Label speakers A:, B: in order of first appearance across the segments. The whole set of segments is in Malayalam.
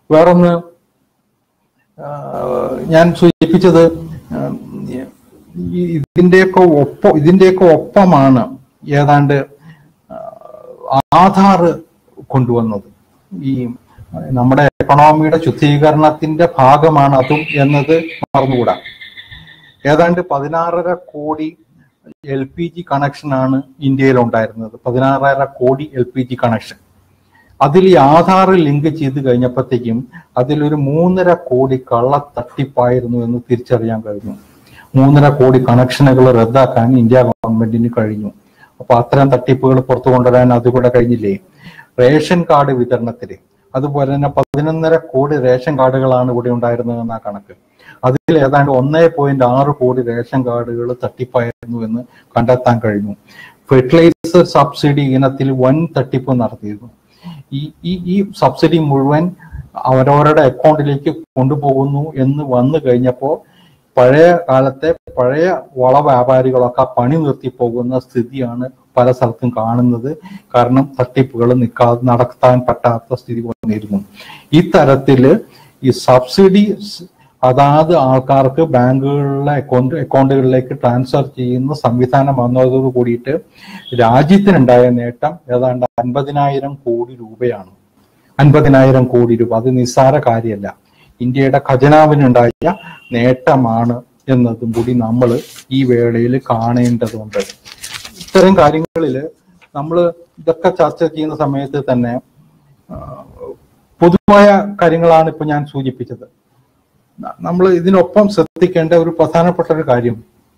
A: വേറൊന്ന് ആ, ഞാൻ സൂചിപ്പിച്ചത് ആ, ഈ ഇതിന്റെയൊക്കെ ഒപ്പം ഇതിന്റെയൊക്കെ ഒപ്പമാണ് ഏതാണ്ട് ആ, ആധാർ കൊണ്ടുവന്നത് ഈ നമ്മുടെ എക്കണോമിയുടെ ശുദ്ധീകരണത്തിന്റെ ഭാഗമാണ് അതും എന്നത് മറന്നുകൂടാ ഏതാണ്ട് പതിനാറര കോടി എൽ പി ജി കണക്ഷനാണ് ഇന്ത്യയിൽ ഉണ്ടായിരുന്നത് പതിനാറര കോടി എൽ പി ജി കണക്ഷൻ അതിൽ ഈ ആധാർ ലിങ്ക് ചെയ്ത് കഴിഞ്ഞപ്പോഴത്തേക്കും അതിലൊരു മൂന്നര കോടി കള്ള തട്ടിപ്പായിരുന്നു എന്ന് തിരിച്ചറിയാൻ കഴിഞ്ഞു മൂന്നര കോടി കണക്ഷനുകൾ റദ്ദാക്കാൻ ഇന്ത്യ ഗവൺമെന്റിന് കഴിഞ്ഞു അപ്പൊ അത്തരം തട്ടിപ്പുകൾ പുറത്തു കൊണ്ടുവരാൻ അതുകൂടെ കഴിഞ്ഞില്ലേ റേഷൻ കാർഡ് വിതരണത്തില് അതുപോലെ തന്നെ പതിനൊന്നര കോടി റേഷൻ കാർഡുകളാണ് ഇവിടെ ഉണ്ടായിരുന്നതെന്ന കണക്ക് അതിൽ ഏതാണ്ട് ഒന്നേ പോയിന്റ് ആറ് കോടി റേഷൻ കാർഡുകൾ തട്ടിപ്പായിരുന്നു എന്ന് കണ്ടെത്താൻ കഴിഞ്ഞു ഫെർട്ടിലൈസർ സബ്സിഡി ഇനത്തിൽ വൻ തട്ടിപ്പ് നടത്തിയിരുന്നു ഈ ഈ ഈ സബ്സിഡി മുഴുവൻ അവരവരുടെ അക്കൗണ്ടിലേക്ക് കൊണ്ടുപോകുന്നു എന്ന് വന്നു കഴിഞ്ഞപ്പോൾ പഴയ കാലത്തെ പഴയ വള വ്യാപാരികളൊക്കെ പണി നിർത്തി പോകുന്ന സ്ഥിതിയാണ് പല സ്ഥലത്തും കാണുന്നത് കാരണം തട്ടിപ്പുകൾ നിൽക്കാതെ നടത്താൻ പറ്റാത്ത സ്ഥിതി വന്നിരുന്നു ഈ തരത്തില് ഈ സബ്സിഡി സ് അതാത് ആൾക്കാർക്ക് ബാങ്കുകളിലെ അക്കൗണ്ട് അക്കൗണ്ടുകളിലേക്ക് ട്രാൻസ്ഫർ ചെയ്യുന്ന സംവിധാനം വന്നതോട് കൂടിയിട്ട് രാജ്യത്തിനുണ്ടായ നേട്ടം ഏതാണ്ട് അൻപതിനായിരം കോടി രൂപയാണ് അൻപതിനായിരം കോടി രൂപ അത് നിസ്സാര കാര്യമല്ല ഇന്ത്യയുടെ ഖജനാവിനുണ്ടായ നേട്ടമാണ് എന്നതും കൂടി നമ്മൾ ഈ വേളയിൽ കാണേണ്ടതുണ്ട് ഇത്തരം കാര്യങ്ങളിൽ നമ്മൾ ഇതൊക്കെ ചർച്ച ചെയ്യുന്ന സമയത്ത് തന്നെ ആ, പൊതുവായ കാര്യങ്ങളാണ് ഇപ്പൊ ഞാൻ സൂചിപ്പിച്ചത് നമ്മൾ ഇതിനൊപ്പം ശ്രദ്ധിക്കേണ്ട ഒരു പ്രധാനപ്പെട്ട ഒരു കാര്യം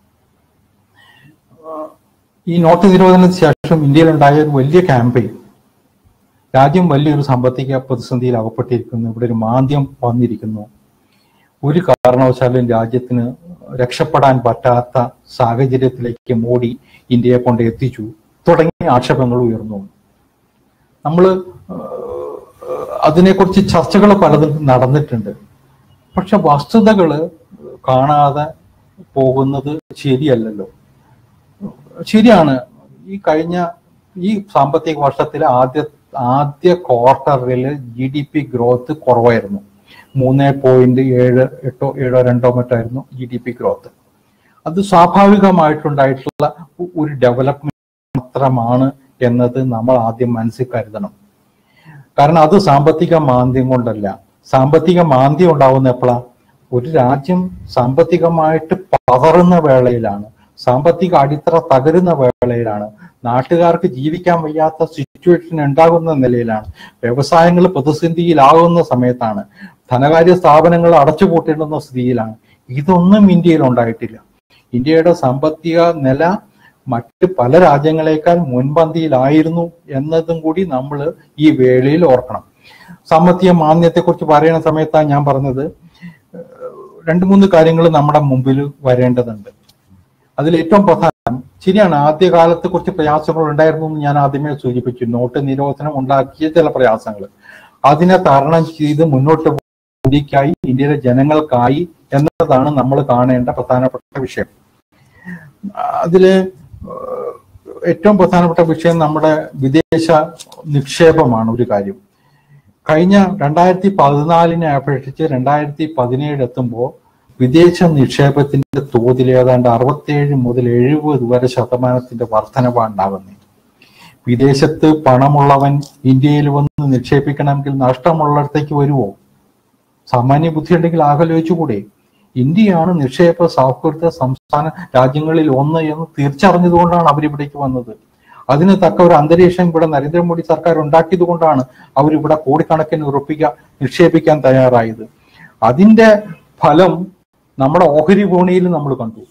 A: ആ, ഈ നോട്ട് നിരോധനത്തിന് ശേഷം ഇന്ത്യയിലുണ്ടായ ഒരു വലിയ ക്യാമ്പയിൻ രാജ്യം വലിയൊരു സാമ്പത്തിക പ്രതിസന്ധിയിൽ അകപ്പെട്ടിരിക്കുന്നു ഇവിടെ ഒരു മാന്ദ്യം വന്നിരിക്കുന്നു ഒരു കാരണവശാലും രാജ്യത്തിന് രക്ഷപ്പെടാൻ പറ്റാത്ത സാഹചര്യത്തിലേക്ക് മോഡി ഇന്ത്യയെ കൊണ്ട് എത്തിച്ചു തുടങ്ങിയ ആക്ഷേപങ്ങൾ ഉയർന്നു നമ്മൾ അതിനെക്കുറിച്ച് ചർച്ചകൾ പലതും നടന്നിട്ടുണ്ട് പക്ഷെ വസ്തുതകൾ കാണാതെ പോകുന്നത് ശരിയല്ലല്ലോ ശരിയാണ് ഈ കഴിഞ്ഞ ഈ സാമ്പത്തിക വർഷത്തിലെ ആദ്യ ആദ്യ ക്വാർട്ടറിൽ ജി ഡി പി ഗ്രോത്ത് കുറവായിരുന്നു മൂന്ന് പോയിന്റ് ഏഴ് എട്ടോ ഏഴോ രണ്ടോ മറ്റായിരുന്നു ജി ഡി പി ഗ്രോത്ത് അത് സ്വാഭാവികമായിട്ടുണ്ടായിട്ടുള്ള ഒ- ഒരു ഡെവലപ്മെന്റ് മാത്രമാണ് എന്നത് നമ്മൾ ആദ്യം മനസ്സിൽ കരുതണം കാരണം അത് സാമ്പത്തിക മാന്ദ്യം കൊണ്ടല്ല സാമ്പത്തിക മാന്ദ്യം ഉണ്ടാവുന്ന എപ്പോഴാ ഒരു രാജ്യം സാമ്പത്തികമായിട്ട് പതറുന്ന വേളയിലാണ് സാമ്പത്തിക അടിത്തറ തകരുന്ന വേളയിലാണ് നാട്ടുകാർക്ക് ജീവിക്കാൻ വയ്യാത്ത സിറ്റുവേഷൻ ഉണ്ടാകുന്ന നിലയിലാണ് വ്യവസായങ്ങൾ പ്രതിസന്ധിയിലാകുന്ന സമയത്താണ് ധനകാര്യ സ്ഥാപനങ്ങൾ അടച്ചുപൂട്ടിടുന്ന സ്ഥിതിയിലാണ് ഇതൊന്നും ഇന്ത്യയിൽ ഉണ്ടായിട്ടില്ല ഇന്ത്യയുടെ സാമ്പത്തിക നില മറ്റ് പല രാജ്യങ്ങളെക്കാൾ മുൻപന്തിയിലായിരുന്നു എന്നതും കൂടി നമ്മൾ ഈ വേളയിൽ ഓർക്കണം സാമ്പത്തിക മാന്യത്തെക്കുറിച്ച് പറയുന്ന സമയത്താണ് ഞാൻ പറഞ്ഞത് ഏഹ്, രണ്ട് മൂന്ന് കാര്യങ്ങൾ നമ്മുടെ മുമ്പിൽ വരേണ്ടതുണ്ട് അതിൽ ഏറ്റവും പ്രധാനം ശരിയാണ് ആദ്യകാലത്തെ കുറച്ച് പ്രയാസങ്ങൾ ഉണ്ടായിരുന്നു എന്ന് ഞാൻ ആദ്യമേ സൂചിപ്പിച്ചു നോട്ട് നിരോധനം ഉണ്ടാക്കിയ ചില പ്രയാസങ്ങൾ അതിനെ തരണം ചെയ്ത് മുന്നോട്ട് ഇന്ത്യക്കായി ഇന്ത്യയിലെ ജനങ്ങൾക്കായി എന്നതാണ് നമ്മൾ കാണേണ്ട പ്രധാനപ്പെട്ട വിഷയം അതില് ഏഹ്, ഏറ്റവും പ്രധാനപ്പെട്ട വിഷയം നമ്മുടെ വിദേശ നിക്ഷേപമാണ് ഒരു കാര്യം കഴിഞ്ഞ രണ്ടായിരത്തി പതിനാലിനെ അപേക്ഷിച്ച് രണ്ടായിരത്തി പതിനേഴ് എത്തുമ്പോൾ വിദേശ നിക്ഷേപത്തിന്റെ തോതിൽ ഏതാണ്ട് അറുപത്തിയേഴ് മുതൽ എഴുപത് വരെ ശതമാനത്തിന്റെ വർധനവാണ് ഉണ്ടാകുന്നത് വിദേശത്ത് പണമുള്ളവൻ ഇന്ത്യയിൽ വന്ന് നിക്ഷേപിക്കണമെങ്കിൽ നഷ്ടമുള്ളിടത്തേക്ക് വരുമോ സാമാന്യ ബുദ്ധി ഉണ്ടെങ്കിൽ ആലോചിച്ചുകൂടെ ഇന്ത്യയാണ് നിക്ഷേപ സൗഹൃദ സംസ്ഥാന രാജ്യങ്ങളിൽ ഒന്ന് എന്ന് തിരിച്ചറിഞ്ഞതുകൊണ്ടാണ് അവരിവിടേക്ക് വന്നത് അതിന് തക്ക ഒരു അന്തരീക്ഷം ഇവിടെ നരേന്ദ്രമോദി സർക്കാർ ഉണ്ടാക്കിയത് കൊണ്ടാണ് അവരിവിടെ കോടിക്കണക്കിന് ഉറപ്പിക്കാൻ നിക്ഷേപിക്കാൻ തയ്യാറായത് അതിന്റെ ഫലം നമ്മുടെ ഓഹരി ഭൂണിയിൽ നമ്മൾ കണ്ടു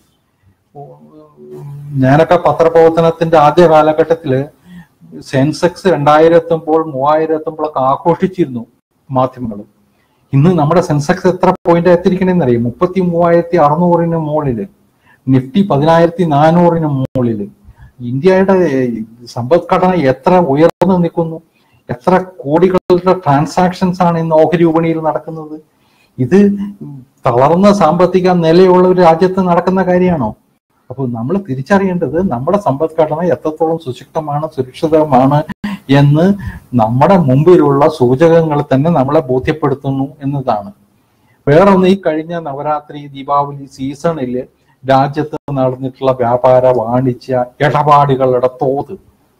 A: ഞാനൊക്കെ പത്രപ്രവർത്തനത്തിന്റെ ആദ്യ കാലഘട്ടത്തില് സെൻസെക്സ് രണ്ടായിരം എത്തുമ്പോൾ മൂവായിരം എത്തുമ്പോഴൊക്കെ ആഘോഷിച്ചിരുന്നു മാധ്യമങ്ങൾ ഇന്ന് നമ്മുടെ സെൻസെക്സ് എത്ര പോയിന്റ് എത്തിയിരിക്കണെന്ന് അറിയാം മുപ്പത്തി മൂവായിരത്തി അറുന്നൂറിന് മുകളില് നിഫ്റ്റി പതിനായിരത്തി നാനൂറിന് മുകളില് ഇന്ത്യയുടെ സമ്പദ്ഘടന എത്ര ഉയർന്നു നിൽക്കുന്നു എത്ര കോടികളുടെ ട്രാൻസാക്ഷൻസ് ആണ് ഇന്ന് ഓഹരി വിപണിയിൽ നടക്കുന്നത് ഇത് തളർന്ന സാമ്പത്തിക നിലയുള്ള ഒരു രാജ്യത്ത് നടക്കുന്ന കാര്യമാണോ അപ്പോൾ നമ്മൾ തിരിച്ചറിയേണ്ടത് നമ്മുടെ സമ്പദ്ഘടന എത്രത്തോളം സുശക്തമാണ് സുരക്ഷിതമാണ് എന്ന് നമ്മുടെ മുമ്പിലുള്ള സൂചകങ്ങൾ തന്നെ നമ്മളെ ബോധ്യപ്പെടുത്തുന്നു എന്നതാണ് വേറൊന്ന് ഈ കഴിഞ്ഞ നവരാത്രി ദീപാവലി സീസണിൽ രാജ്യത്ത് നടന്നിട്ടുള്ള വ്യാപാര വാണിജ്യ ഇടപാടുകളുടെ തോത്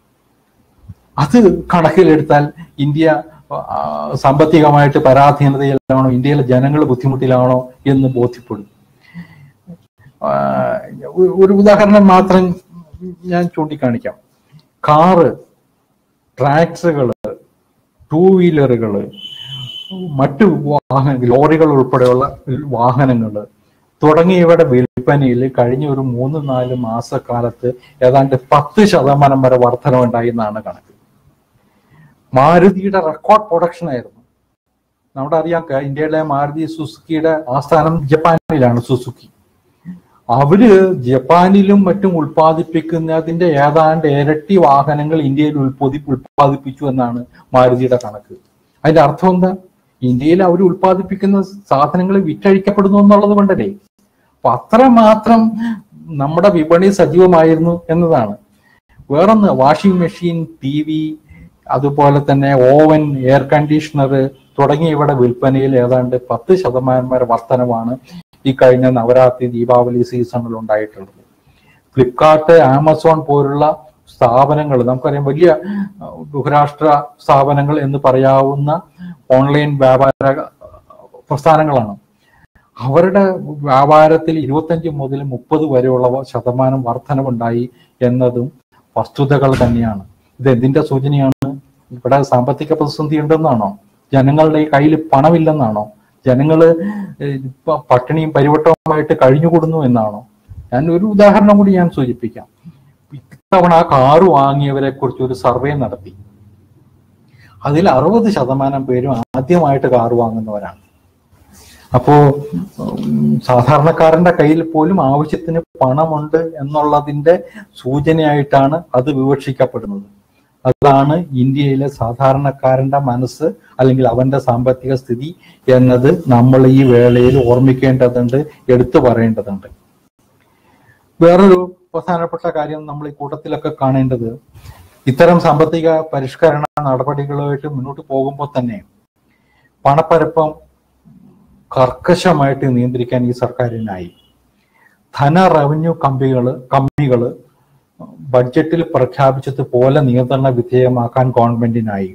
A: അത് കണക്കിലെടുത്താൽ ഇന്ത്യ ആ, സാമ്പത്തികമായിട്ട് പരാധീനതയിലാണോ ഇന്ത്യയിലെ ജനങ്ങൾ ബുദ്ധിമുട്ടിലാണോ എന്ന് ബോധ്യപ്പെടും ആ, ഒരു- ഒരു ഉദാഹരണം മാത്രം ഞാൻ ചൂണ്ടിക്കാണിക്കാം കാറ് ട്രാക്ടറുകള് ടൂ വീലറുകള് മറ്റു വാഹന ലോറികൾ ഉൾപ്പെടെയുള്ള വാഹനങ്ങൾ തുടങ്ങിയവയുടെ വിൽപ്പനയിൽ കഴിഞ്ഞ ഒരു മൂന്ന് നാല് മാസക്കാലത്ത് ഏതാണ്ട് പത്ത് ശതമാനം വരെ വർധനമുണ്ടായി എന്നാണ് കണക്ക് മാരുതിയുടെ റെക്കോർഡ് പ്രൊഡക്ഷൻ ആയിരുന്നു നമ്മുടെ അറിയാം ക- ഇന്ത്യയിലെ മാരുതി സുസുക്കിയുടെ ആസ്ഥാനം ജപ്പാനിലാണ് സുസുക്കി അവര് ജപ്പാനിലും മറ്റും ഉൽപ്പാദിപ്പിക്കുന്നതിന്റെ ഏതാണ്ട് ഇരട്ടി വാഹനങ്ങൾ ഇന്ത്യയിൽ ഉൽപ്പതി ഉൽപ്പാദിപ്പിച്ചു എന്നാണ് മാരുതിയുടെ കണക്ക് അതിന്റെ അർത്ഥം എന്താ ഇന്ത്യയിൽ അവർ ഉൽപ്പാദിപ്പിക്കുന്ന സാധനങ്ങൾ വിറ്റഴിക്കപ്പെടുന്നു എന്നുള്ളത് കൊണ്ടല്ലേ അപ്പൊ അത്രമാത്രം നമ്മുടെ വിപണി സജീവമായിരുന്നു എന്നതാണ് വേറൊന്ന് വാഷിംഗ് മെഷീൻ ടി വി അതുപോലെ തന്നെ ഓവൻ എയർ കണ്ടീഷണർ തുടങ്ങിയവയുടെ വിൽപ്പനയിൽ ഏതാണ്ട് പത്ത് ശതമാനം വരെ വർധനമാണ് ഈ കഴിഞ്ഞ നവരാത്രി ദീപാവലി സീസണിൽ ഉണ്ടായിട്ടുള്ളത് ഫ്ലിപ്കാർട്ട് ആമസോൺ പോലുള്ള സ്ഥാപനങ്ങൾ നമുക്കറിയാം വലിയ അഹ്, ബഹുരാഷ്ട്ര സ്ഥാപനങ്ങൾ എന്ന് പറയാവുന്ന ഓൺലൈൻ വ്യാപാര പ്രസ്ഥാനങ്ങളാണ് അവരുടെ വ്യാപാരത്തിൽ ഇരുപത്തഞ്ച് മുതൽ മുപ്പത് വരെയുള്ള വ- ശതമാനം വർധനവുണ്ടായി എന്നതും വസ്തുതകൾ തന്നെയാണ് ഇത് എന്തിന്റെ സൂചനയാണ് ഇവിടെ സാമ്പത്തിക പ്രതിസന്ധി ഉണ്ടെന്നാണോ ജനങ്ങളുടെ കയ്യിൽ പണമില്ലെന്നാണോ ജനങ്ങള് ഏഹ്, ഇപ്പൊ പട്ടിണിയും പരിവട്ടവുമായിട്ട് കഴിഞ്ഞുകൂടുന്നു എന്നാണോ ഞാൻ ഒരു ഉദാഹരണം കൂടി ഞാൻ സൂചിപ്പിക്കാം ഇത്തവണ ആ കാറ് വാങ്ങിയവരെ കുറിച്ച് ഒരു സർവേ നടത്തി അതിൽ അറുപത് ശതമാനം പേരും ആദ്യമായിട്ട് കാറ് വാങ്ങുന്നവരാണ് അപ്പോ ഉം, സാധാരണക്കാരന്റെ കയ്യിൽ പോലും ആവശ്യത്തിന് പണമുണ്ട് എന്നുള്ളതിന്റെ സൂചനയായിട്ടാണ് അത് വിവക്ഷിക്കപ്പെടുന്നത് അതാണ് ഇന്ത്യയിലെ സാധാരണക്കാരന്റെ മനസ്സ് അല്ലെങ്കിൽ അവന്റെ സാമ്പത്തിക സ്ഥിതി എന്നത് നമ്മൾ ഈ വേളയിൽ ഓർമ്മിക്കേണ്ടതുണ്ട് എടുത്തു പറയേണ്ടതുണ്ട് വേറൊരു പ്രധാനപ്പെട്ട കാര്യം നമ്മൾ ഈ കൂട്ടത്തിലൊക്കെ കാണേണ്ടത് ഇത്തരം സാമ്പത്തിക പരിഷ്കരണ നടപടികളുമായിട്ട് മുന്നോട്ട് പോകുമ്പോൾ തന്നെ പണപ്പരപ്പം കർക്കശമായിട്ട് നിയന്ത്രിക്കാൻ ഈ സർക്കാരിനായി ധന റവന്യൂ കമ്പികള് കമ്മികള് ബഡ്ജറ്റിൽ പ്രഖ്യാപിച്ചതുപോലെ നിയന്ത്രണ വിധേയമാക്കാൻ ഗവൺമെന്റിനായി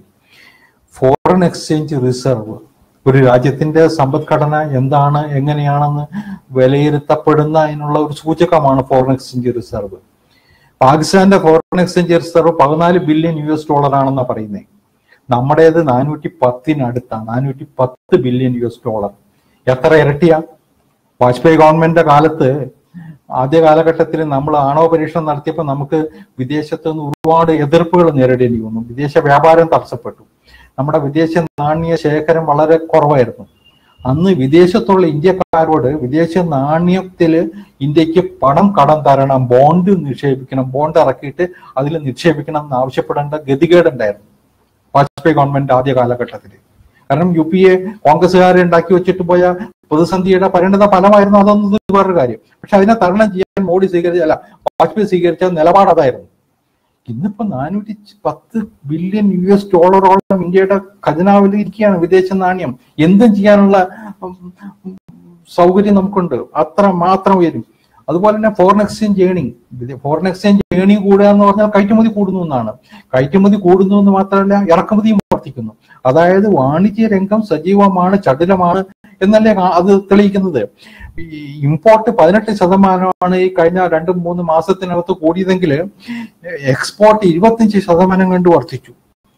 A: ഫോറിൻ എക്സ്ചേഞ്ച് റിസർവ് ഒരു രാജ്യത്തിന്റെ സമ്പദ്ഘടന എന്താണ് എങ്ങനെയാണെന്ന് വിലയിരുത്തപ്പെടുന്ന അതിനുള്ള ഒരു സൂചകമാണ് ഫോറിൻ എക്സ്ചേഞ്ച് റിസർവ് പാകിസ്ഥാന്റെ ഫോറിൻ എക്സ്ചേഞ്ച് റിസർവ് പതിനാല് ബില്യൺ യു എസ് ഡോളർ ആണെന്നാണ് പറയുന്നത് നമ്മുടേത് നാനൂറ്റി പത്തിനടുത്താണ് നാനൂറ്റി പത്ത് ബില്യൺ യു എസ് ഡോളർ എത്ര ഇരട്ടിയാ വാജ്പേയി ഗവൺമെന്റിന്റെ കാലത്ത് ആദ്യ കാലഘട്ടത്തിൽ നമ്മൾ ആണവ പരീക്ഷണം നടത്തിയപ്പോൾ നമുക്ക് വിദേശത്ത് നിന്ന് ഒരുപാട് എതിർപ്പുകൾ നേരിടേണ്ടി വന്നു വിദേശ വ്യാപാരം തടസ്സപ്പെട്ടു നമ്മുടെ വിദേശ നാണ്യ ശേഖരം വളരെ കുറവായിരുന്നു അന്ന് വിദേശത്തുള്ള ഇന്ത്യക്കാരോട് വിദേശ നാണ്യത്തില് ഇന്ത്യക്ക് പണം കടം തരണം ബോണ്ട് നിക്ഷേപിക്കണം ബോണ്ട് ഇറക്കിയിട്ട് അതിൽ നിക്ഷേപിക്കണം എന്ന് ആവശ്യപ്പെടേണ്ട ഗതികേടുണ്ടായിരുന്നു വാജ്പേയി ഗവൺമെന്റ് ആദ്യ കാലഘട്ടത്തിൽ കാരണം യു പി എ കോൺഗ്രസ്സുകാരെ ഉണ്ടാക്കി വെച്ചിട്ട് പോയ പ്രതിസന്ധിയുടെ പരിണിത ഫലമായിരുന്നു അതൊന്നും ഇത് വേറൊരു കാര്യം പക്ഷെ അതിനെ തരണം ചെയ്യാൻ മോഡി സ്വീകരിച്ച അല്ല വാജ്പേയി സ്വീകരിച്ച നിലപാട് അതായിരുന്നു ഇന്നിപ്പോ നാനൂറ്റി പത്ത് ബില്യൺ യു എസ് ഡോളറോളം ഇന്ത്യയുടെ ഖജനാവിൽ ഇരിക്കുകയാണ് വിദേശ നാണ്യം എന്തും ചെയ്യാനുള്ള ഉം, ഉം, സൗകര്യം നമുക്കുണ്ട് അത്ര മാത്രം ഉയരും അതുപോലെ തന്നെ foreign exchange earning foreign exchange earning കൂടുക എന്ന് പറഞ്ഞാൽ കയറ്റുമതി കൂടുന്നു എന്നാണ് കയറ്റുമതി കൂടുന്നു എന്ന് മാത്രമല്ല ഇറക്കുമതിയും വർദ്ധിക്കുന്നു അതായത് വാണിജ്യ രംഗം സജീവമാണ് ചടുലമാണ് എന്നല്ലേ കാ- അത് തെളിയിക്കുന്നത് ഈ ഇമ്പോർട്ട് പതിനെട്ട് ശതമാനമാണ് ഈ കഴിഞ്ഞ രണ്ട് മൂന്ന് മാസത്തിനകത്ത് കൂടിയതെങ്കിൽ എക്സ്പോർട്ട് ഇരുപത്തിയഞ്ച് ശതമാനം കണ്ട് വർദ്ധിച്ചു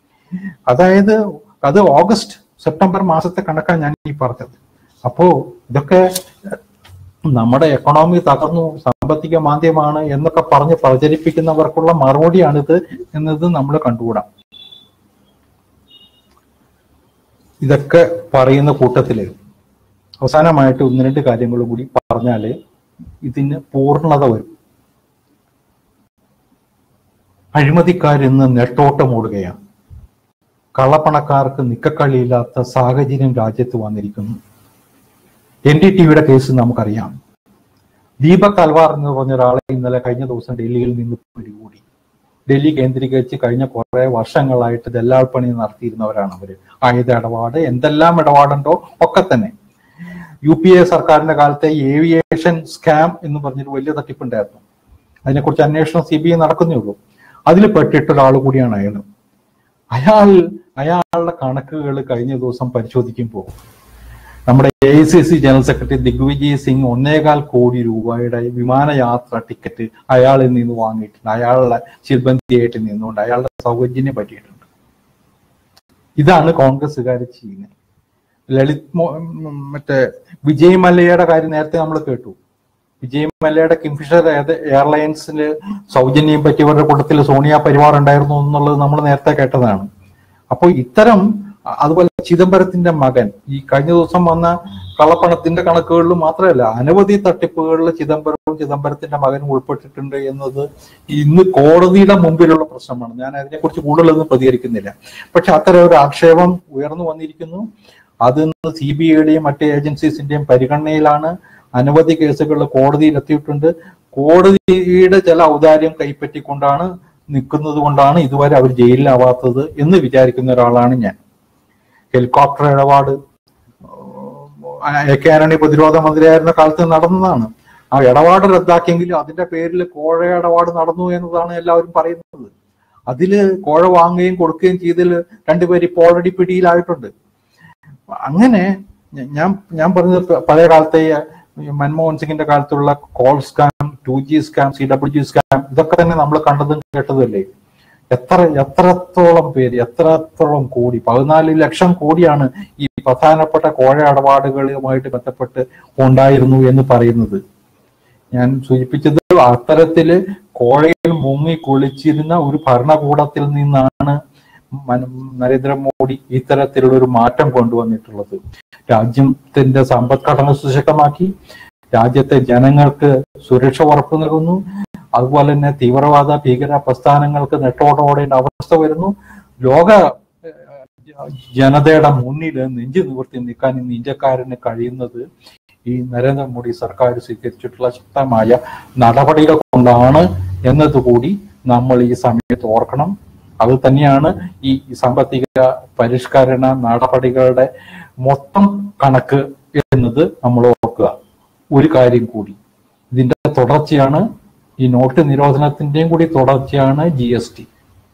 A: അതായത് അത് ഓഗസ്റ്റ് സെപ്റ്റംബർ മാസത്തെ കണക്കാണ് ഞാൻ ഈ പറഞ്ഞത് അപ്പോ ഇതൊക്കെ നമ്മുടെ എക്കണോമി തകർന്നു സാമ്പത്തിക മാന്ദ്യമാണ് എന്നൊക്കെ പറഞ്ഞ് പ്രചരിപ്പിക്കുന്നവർക്കുള്ള മറുപടിയാണിത് എന്നത് നമ്മൾ കണ്ടുകൂടാം ഇതൊക്കെ പറയുന്ന കൂട്ടത്തില് അവസാനമായിട്ട് ഒന്ന് രണ്ട് കാര്യങ്ങൾ കൂടി പറഞ്ഞാല് ഇതിന് പൂർണ്ണത വരും അഴിമതിക്കാരിന്ന് നെട്ടോട്ടം ഓടുകയാണ് കള്ളപ്പണക്കാർക്ക് നിക്കക്കളിയില്ലാത്ത സാഹചര്യം രാജ്യത്ത് വന്നിരിക്കുന്നു എൻ ഡി ടിവിയുടെ കേസ് നമുക്കറിയാം ദീപക് അൽവാർ എന്ന് പറഞ്ഞ ഒരാളെ ഇന്നലെ കഴിഞ്ഞ ദിവസം ഡൽഹിയിൽ നിന്ന് പിടികൂടി ഡൽഹി കേന്ദ്രീകരിച്ച് കഴിഞ്ഞ കുറെ വർഷങ്ങളായിട്ട് ദല്ലാൾ പണി നടത്തിയിരുന്നവരാണ് അവര് ആയുധ ഇടപാട് എന്തെല്ലാം ഇടപാടുണ്ടോ ഒക്കെ തന്നെ യു പി എ സർക്കാരിന്റെ കാലത്തെ ഏവിയേഷൻ സ്കാം എന്ന് പറഞ്ഞൊരു വലിയ തട്ടിപ്പുണ്ടായിരുന്നു അതിനെക്കുറിച്ച് അന്വേഷണം സി ബി ഐ നടക്കുന്നേ ഉള്ളൂ അതിൽ പെട്ടിട്ട ഒരാൾ കൂടിയാണ് അയാൾ അയാൾ അയാളുടെ കണക്കുകൾ കഴിഞ്ഞ ദിവസം പരിശോധിക്കുമ്പോൾ നമ്മുടെ A I C C general secretary Digvijay Singh ഒന്നേകാൽ കോടി രൂപയുടെ വിമാനയാത്ര ടിക്കറ്റ് അയാളിൽ നിന്ന് വാങ്ങിയിട്ടുണ്ട് അയാളുടെ ശിൽബന്ധിയായിട്ട് നിന്നുകൊണ്ട് അയാളുടെ സൗകര്യം പറ്റിയിട്ടുണ്ട് ഇതാണ് കോൺഗ്രസ്സുകാർ ചെയ്യുന്നത് ലളിത് മോ- ഉം, മറ്റേ വിജയ് മല്ലയുടെ കാര്യം നേരത്തെ നമ്മൾ കേട്ടു വിജയ് മല്ലയുടെ കിങ്ഫിഷർ എയർലൈൻസിൽ സൗജന്യം പറ്റിയവരുടെ കൂട്ടത്തിൽ സോണിയ പരിവാർ ഉണ്ടായിരുന്നു എന്നുള്ളത് നമ്മൾ നേരത്തെ കേട്ടതാണ് അപ്പോൾ ഇത്തരം അ- അതുപോലെ ചിദംബരത്തിന്റെ മകൻ ഈ കഴിഞ്ഞ ദിവസം വന്ന കള്ളപ്പണത്തിന്റെ കണക്കുകളിൽ മാത്രമല്ല അനവധി തട്ടിപ്പുകളിൽ ചിദംബരവും ചിദംബരത്തിന്റെ മകനും ഉൾപ്പെട്ടിട്ടുണ്ട് എന്നത് ഇന്ന് കോടതിയുടെ മുമ്പിലുള്ള പ്രശ്നമാണ് ഞാൻ അതിനെക്കുറിച്ച് കൂടുതലൊന്നും പ്രതികരിക്കുന്നില്ല പക്ഷെ അത്തരം ഒരു ആക്ഷേപം ഉയർന്നു വന്നിരിക്കുന്നു അത് ഇന്ന് സി ബി ഐയുടെയും മറ്റ് ഏജൻസീസിന്റെയും പരിഗണനയിലാണ് അനവധി കേസുകൾ കോടതിയിൽ എത്തിയിട്ടുണ്ട് കോടതിയുടെ ചില ഔദാര്യം കൈപ്പറ്റിക്കൊണ്ടാണ് നിൽക്കുന്നത് കൊണ്ടാണ് ഇതുവരെ അവർ ജയിലിലാവാത്തത് എന്ന് വിചാരിക്കുന്ന ഒരാളാണ് ഞാൻ ഹെലികോപ്റ്റർ ഇടപാട് എ കെ ആന്റണി പ്രതിരോധ മന്ത്രിയായിരുന്ന കാലത്ത് നടന്നതാണ് ആ ഇടപാട് റദ്ദാക്കിയെങ്കിലും അതിന്റെ പേരിൽ കോഴ ഇടപാട് നടന്നു എന്നതാണ് എല്ലാവരും പറയുന്നത് അതില് കോഴ വാങ്ങുകയും കൊടുക്കുകയും ചെയ്തതിൽ രണ്ടുപേര് ഇപ്പോൾ ഓൾറെഡി പിടിയിലായിട്ടുണ്ട് അങ്ങനെ ഞ- ഞാൻ ഞാൻ പറഞ്ഞത് പ- പഴയ കാലത്തെ ഈ മൻമോഹൻ സിംഗിന്റെ കാലത്തുള്ള coal scam two G scam C W G scam ഇതൊക്കെ തന്നെ നമ്മൾ കണ്ടതും കേട്ടതുമല്ലേ എത്ര എത്രത്തോളം പേര് എത്രത്തോളം കോടി പതിനാല് ലക്ഷം കോടിയാണ് ഈ പ്രധാനപ്പെട്ട കോഴ ഇടപാടുകളുമായിട്ട് ബന്ധപ്പെട്ട് ഉണ്ടായിരുന്നു എന്ന് പറയുന്നത് ഞാൻ സൂചിപ്പിച്ചത് അത്തരത്തില് കോഴയിൽ മുങ്ങി കുളിച്ചിരുന്ന ഒരു ഭരണകൂടത്തിൽ നിന്നാണ് മന- നരേന്ദ്രമോദി ഇത്തരത്തിലുള്ള ഒരു മാറ്റം കൊണ്ടുവന്നിട്ടുള്ളത് രാജ്യത്തിന്റെ സമ്പദ്ഘടന സുശക്തമാക്കി രാജ്യത്തെ ജനങ്ങൾക്ക് സുരക്ഷ ഉറപ്പു നൽകുന്നു അതുപോലെ തന്നെ തീവ്രവാദ ഭീകര പ്രസ്ഥാനങ്ങൾക്ക് നെട്ടോടോടേണ്ട അവസ്ഥ വരുന്നു ലോക ഏഹ്, ജനതയുടെ മുന്നിൽ നെഞ്ചു നിവർത്തി നിൽക്കാൻ ഇന്ന് ഇന്ത്യക്കാരന് കഴിയുന്നത് ഈ നരേന്ദ്രമോദി സർക്കാർ സ്വീകരിച്ചിട്ടുള്ള ശക്തമായ നടപടികൾ കൊണ്ടാണ് എന്നതുകൂടി നമ്മൾ ഈ സമയത്ത് ഓർക്കണം അത് തന്നെയാണ് ഈ സാമ്പത്തിക പരിഷ്കരണ നടപടികളുടെ മൊത്തം കണക്ക് എന്നത് നമ്മൾ ഓർക്കുക ഒരു കാര്യം കൂടി ഇതിന്റെ തുടർച്ചയാണ് ഈ നോട്ട് നിരോധനത്തിന്റെയും കൂടി തുടർച്ചയാണ് G S T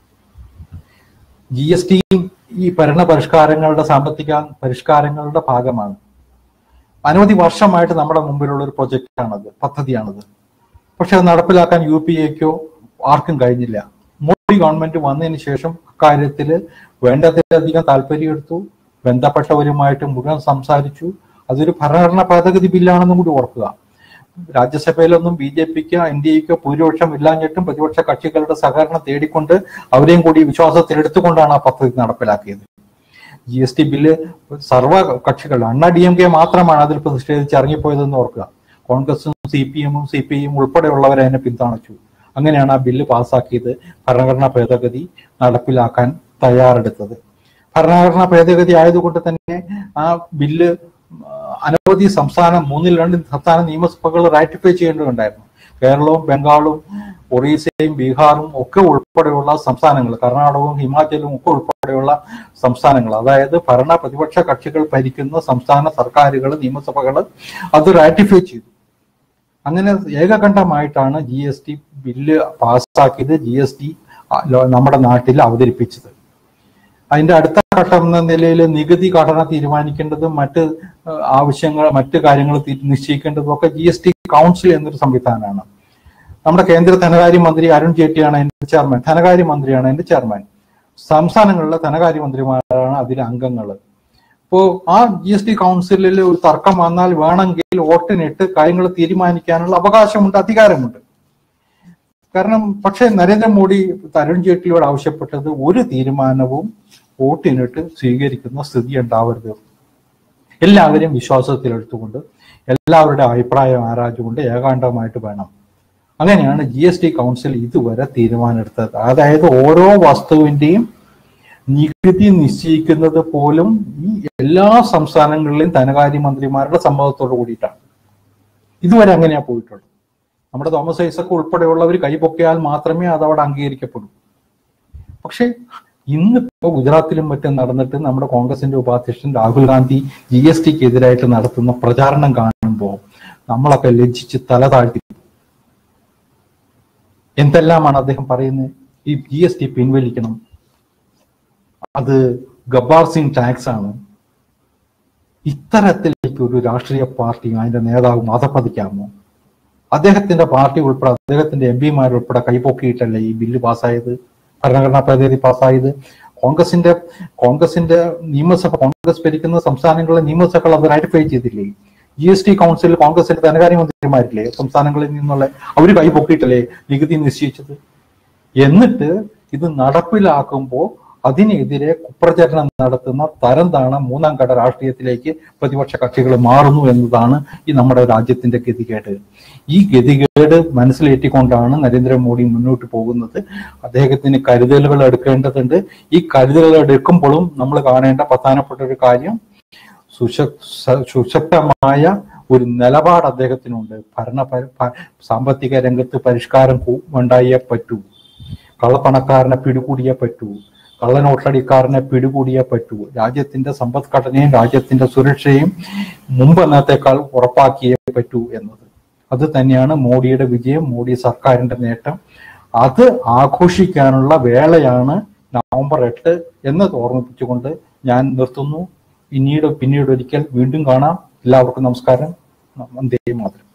A: G S T ഈ ഭരണ പരിഷ്കാരങ്ങളുടെ സാമ്പത്തിക പരിഷ്കാരങ്ങളുടെ ഭാഗമാണ് അനവധി വർഷമായിട്ട് നമ്മുടെ മുമ്പിലുള്ള ഒരു പ്രൊജക്റ്റാണത് പദ്ധതിയാണത് പക്ഷെ അത് നടപ്പിലാക്കാൻ യു പി എക്കോ ആർക്കും കഴിഞ്ഞില്ല മോഡി ഗവൺമെന്റ് വന്നതിന് ശേഷം അക്കാര്യത്തിൽ വേണ്ടതിലധികം താല്പര്യമെടുത്തു ബന്ധപ്പെട്ടവരുമായിട്ട് മുഴുവൻ സംസാരിച്ചു അതൊരു ഭരണഘടന ഭേദഗതി ബില്ലാണെന്നും കൂടി ഓർക്കുക രാജ്യസഭയിലൊന്നും ബി ജെ പിക്ക് എൻ ഡി എക്കോ ഭൂരിപക്ഷം ഇല്ലാഞ്ഞിട്ടും പ്രതിപക്ഷ കക്ഷികളുടെ സഹകരണം തേടിക്കൊണ്ട് അവരെയും കൂടി വിശ്വാസത്തിലെടുത്തുകൊണ്ടാണ് ആ പദ്ധതി നടപ്പിലാക്കിയത് ജി എസ് ടി ബില്ല് സർവ്വ കക്ഷികൾ അണ്ണ ഡി എം കെ മാത്രമാണ് അതിൽ പ്രതിഷേധിച്ച് ഇറങ്ങിപ്പോയതെന്ന് ഓർക്കുക കോൺഗ്രസും സി പി എമ്മും സി പി ഐയും ഉൾപ്പെടെയുള്ളവർ അതിനെ പിന്തുണച്ചു അങ്ങനെയാണ് ആ ബില്ല് പാസ്സാക്കിയത് ഭരണഘടനാ ഭേദഗതി നടപ്പിലാക്കാൻ തയ്യാറെടുത്തത് ഭരണഘടനാ ഭേദഗതി ആയതുകൊണ്ട് തന്നെ ആ ബില്ല് ആ, അനവധി സംസ്ഥാന മൂന്നിൽ രണ്ട് സംസ്ഥാന നിയമസഭകൾ റാറ്റിഫൈ ചെയ്യേണ്ടതുണ്ടായിരുന്നു കേരളവും ബംഗാളും ഒറീസയും ബീഹാറും ഒക്കെ ഉൾപ്പെടെയുള്ള സംസ്ഥാനങ്ങൾ കർണാടകവും ഹിമാചലും ഒക്കെ ഉൾപ്പെടെയുള്ള സംസ്ഥാനങ്ങൾ അതായത് ഭരണ പ്രതിപക്ഷ കക്ഷികൾ ഭരിക്കുന്ന സംസ്ഥാന സർക്കാരുകൾ നിയമസഭകൾ അത് റാറ്റിഫൈ ചെയ്തു അങ്ങനെ ഏകകണ്ഠമായിട്ടാണ് ജി എസ് ടി ബില്ല് പാസ്സാക്കിയത് ജി എസ് ടി നമ്മുടെ നാട്ടിൽ അവതരിപ്പിച്ചത് അതിന്റെ അടുത്ത ഘട്ടം എന്ന നിലയിൽ നികുതി ഘടന തീരുമാനിക്കേണ്ടതും മറ്റ് ഏഹ്, ആവശ്യങ്ങൾ മറ്റ് കാര്യങ്ങൾ തീ- നിശ്ചയിക്കേണ്ടതും ഒക്കെ ജി എസ് ടി കൗൺസിൽ എന്നൊരു സംവിധാനമാണ് നമ്മുടെ കേന്ദ്ര ധനകാര്യ മന്ത്രി അരുൺ ജെയ്റ്റ്ലിയാണ് എന്റെ ചെയർമാൻ ധനകാര്യ മന്ത്രിയാണ് എന്റെ ചെയർമാൻ സംസ്ഥാനങ്ങളിലെ ധനകാര്യ മന്ത്രിമാരാണ് അതിലെ അംഗങ്ങൾ ഇപ്പോ ആ ജി എസ് ടി കൗൺസിലിൽ ഒരു തർക്കം വന്നാൽ വേണമെങ്കിൽ വോട്ടിനിട്ട് കാര്യങ്ങൾ തീരുമാനിക്കാനുള്ള അവകാശമുണ്ട് അധികാരമുണ്ട് കാരണം പക്ഷേ നരേന്ദ്രമോദി അരുൺ ജെയ്റ്റ്ലിയോട് ആവശ്യപ്പെട്ടത് ഒരു തീരുമാനവും വോട്ടിനിട്ട് സ്വീകരിക്കുന്ന സ്ഥിതി ഉണ്ടാവരുത് എല്ലാവരും വിശ്വാസത്തിലെടുത്തുകൊണ്ട് എല്ലാവരുടെ അഭിപ്രായം ആരാഞ്ഞുകൊണ്ട് ഏകാണ്ടമായിട്ട് വേണം അങ്ങനെയാണ് ജി എസ് ടി കൗൺസിൽ ഇതുവരെ തീരുമാനമെടുത്തത് അതായത് ഓരോ വസ്തുവിന്റെയും നികുതി നിശ്ചയിക്കുന്നത് പോലും ഈ എല്ലാ സംസ്ഥാനങ്ങളിലെയും ധനകാര്യമന്ത്രിമാരുടെ സമ്മതത്തോട് കൂടിയിട്ടാണ് ഇതുവരെ അങ്ങനെയാ പോയിട്ടുള്ളത് നമ്മുടെ തോമസ് ഐസക് ഉൾപ്പെടെയുള്ളവർ കൈപൊക്കിയാൽ മാത്രമേ അത് അവിടെ അംഗീകരിക്കപ്പെടൂ പക്ഷെ ഇന്നിപ്പോ ഗുജറാത്തിലും മറ്റും നടന്നിട്ട് നമ്മുടെ കോൺഗ്രസിന്റെ ഉപാധ്യക്ഷൻ രാഹുൽ ഗാന്ധി ജി എസ് ടിക്ക് എതിരായിട്ട് നടത്തുന്ന പ്രചാരണം കാണുമ്പോൾ നമ്മളൊക്കെ ലജ്ജിച്ച് തല താഴ്ത്തി എന്തെല്ലാമാണ് അദ്ദേഹം പറയുന്നത് ഈ ജി എസ് ടി പിൻവലിക്കണം അത് ഗബ്ബാർ സിംഗ് ടാക്സ് ആണ് ഇത്തരത്തിലേക്ക് ഒരു രാഷ്ട്രീയ പാർട്ടിയും അതിന്റെ നേതാവും അധപ്പതിക്കാമോ അദ്ദേഹത്തിന്റെ പാർട്ടി ഉൾപ്പെടെ അദ്ദേഹത്തിന്റെ എം പിമാരുൾപ്പെടെ കൈപ്പൊക്കിയിട്ടല്ലേ ഈ ബില്ല് പാസ്സായത് ഭരണഘടനാ ഭേദഗതി പാസ്സായത് കോൺഗ്രസിന്റെ കോൺഗ്രസിന്റെ നിയമസഭ കോൺഗ്രസ് ഭരിക്കുന്ന സംസ്ഥാനങ്ങളിലെ നിയമസഭകൾ അത് റാറ്റിഫൈ ചെയ്തില്ലേ ജി എസ് ടി കൗൺസിലിൽ കോൺഗ്രസിന്റെ ധനകാര്യമന്ത്രിമാരില്ലേ സംസ്ഥാനങ്ങളിൽ നിന്നുള്ള അവര് കൈപ്പൊക്കിയിട്ടല്ലേ നികുതി നിശ്ചയിച്ചത് എന്നിട്ട് ഇത് നടപ്പിലാക്കുമ്പോൾ അതിനെതിരെ കുപ്രചരണം നടത്തുന്ന തരം താണ മൂന്നാം കട രാഷ്ട്രീയത്തിലേക്ക് പ്രതിപക്ഷ കക്ഷികൾ മാറുന്നു എന്നതാണ് ഈ നമ്മുടെ രാജ്യത്തിന്റെ ഗതികേട് ഈ ഗതികേട് മനസ്സിലേറ്റിക്കൊണ്ടാണ് നരേന്ദ്രമോദി മുന്നോട്ട് പോകുന്നത് അദ്ദേഹത്തിന് കരുതലുകൾ എടുക്കേണ്ടതുണ്ട് ഈ കരുതലുകൾ എടുക്കുമ്പോഴും നമ്മൾ കാണേണ്ട പ്രധാനപ്പെട്ട ഒരു കാര്യം സുശ സ- സുശക്തമായ ഒരു നിലപാട് അദ്ദേഹത്തിനുണ്ട് ഭരണ പ- പ- സാമ്പത്തിക രംഗത്ത് പരിഷ്കാരം കൂ- ഉണ്ടായേ പറ്റൂ കള്ളപ്പണക്കാരനെ പിടികൂടിയേ പറ്റൂ കള്ളനോട്ടടിക്കാരനെ പിടികൂടിയേ പറ്റൂ രാജ്യത്തിന്റെ സമ്പദ്ഘടനയും രാജ്യത്തിന്റെ സുരക്ഷയും മുമ്പ് എന്നത്തേക്കാൾ ഉറപ്പാക്കിയേ പറ്റൂ എന്നത് അത് തന്നെയാണ് മോഡിയുടെ വിജയം മോഡി സർക്കാരിന്റെ നേട്ടം അത് ആഘോഷിക്കാനുള്ള വേളയാണ് നവംബർ എട്ട് എന്നത് ഓർമ്മിപ്പിച്ചുകൊണ്ട് ഞാൻ നിർത്തുന്നു പിന്നീട് പിന്നീട് ഒരിക്കൽ വീണ്ടും കാണാം എല്ലാവർക്കും നമസ്കാരം വന്ദേ മാതരം